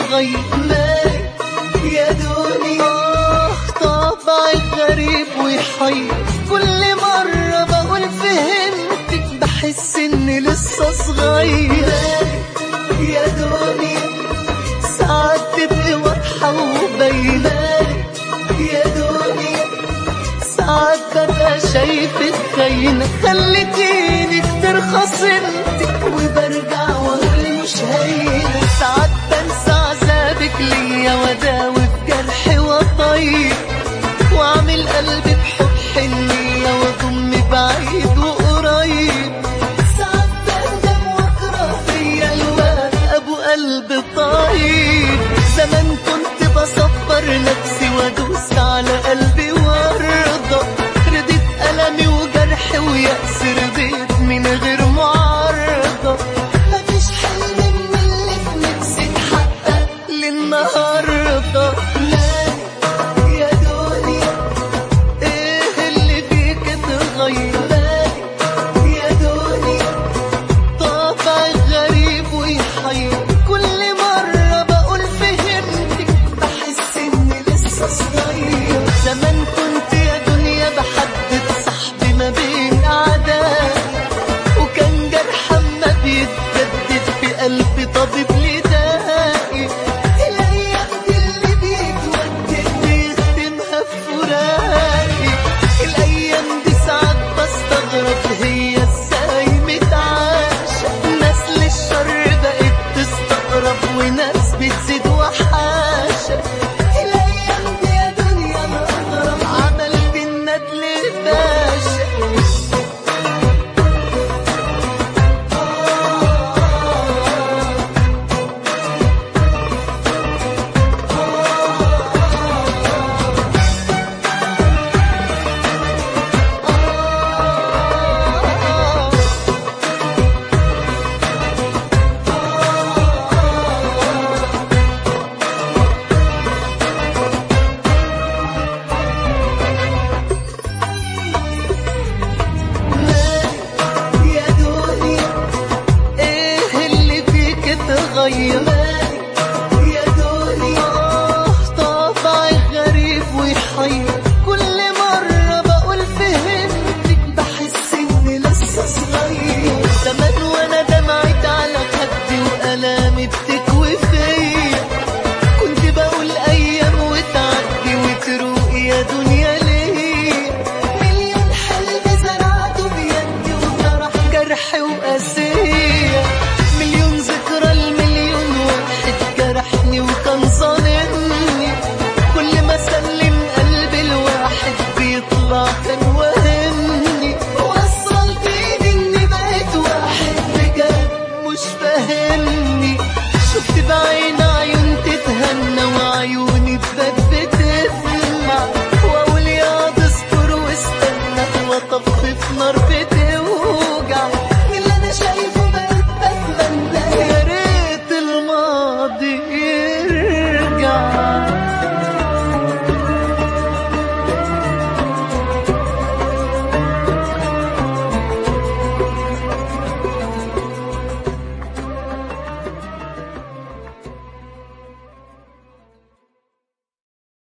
تتغير مالك يا دنيا طبعك غريب ويحير كل مرة بقول فهمتك بحس اني لسه صغير مالك يا دنيا ساعات تبقي واضحة وباينة يا دنيا ساعات ببقى شايفك خاينة خليتيني كتير خصمتك وبرجع واقول مش هينة ساعات بنسى عذابك ليا واداوي بجرحي وطيب واعمل قلبي بحب حنية واضم بعيد وقريب ساعات بندم واكره فيا الواد ابو قلب طيب زمان كنت بصبر نفسي وادوس على قلبي وارضى رضيت ألمي وجرحي ويأس رضيت من غير معارضة مفيش حلم من اللي في نفسي اتحقق للنهاردة مالك يا دنيا ايه اللي فيك اتغير مالك يا دنيا طبعك غريب ويحير كل مرة بقول فهمتك بحس اني لسه صغير زمان كنت يا دنيا بحدد صاحبي ما بين اعدائي وكان جرح اما بيتجدد في قلبي طبيب لدائي الايام دي اللي بيتودد بيختمها في فراقي الايام دي ساعات بستغرب هي ازاي متعاشة ناس للشر بقت تستغرب وناس بتزيد وحاشة الايام دي يا دنيا انا اغرب عملت الندل باشا يا دنيا ايه اللي فيك اتغير يا دنيا طبعك غريب ويحير كل مرة بقول فهمتك بحس اني لسه صغير زمان وانا دمعت على خدي والامي بتكوي فيا كنت بقول ايام وتعدي وتروق يا دنيا ليه مليون حلم زرعته بيدي وجرح جرحي وقاسية مليون ذكرى المليون واحد جرحني وكان ظالمني كل ما سلم قلبي الواحد بيطلع كان وهمني وصلت ايدي اني بقيت واحد بجد مش فاهمني شفت بعين عيون تتهنى وعيون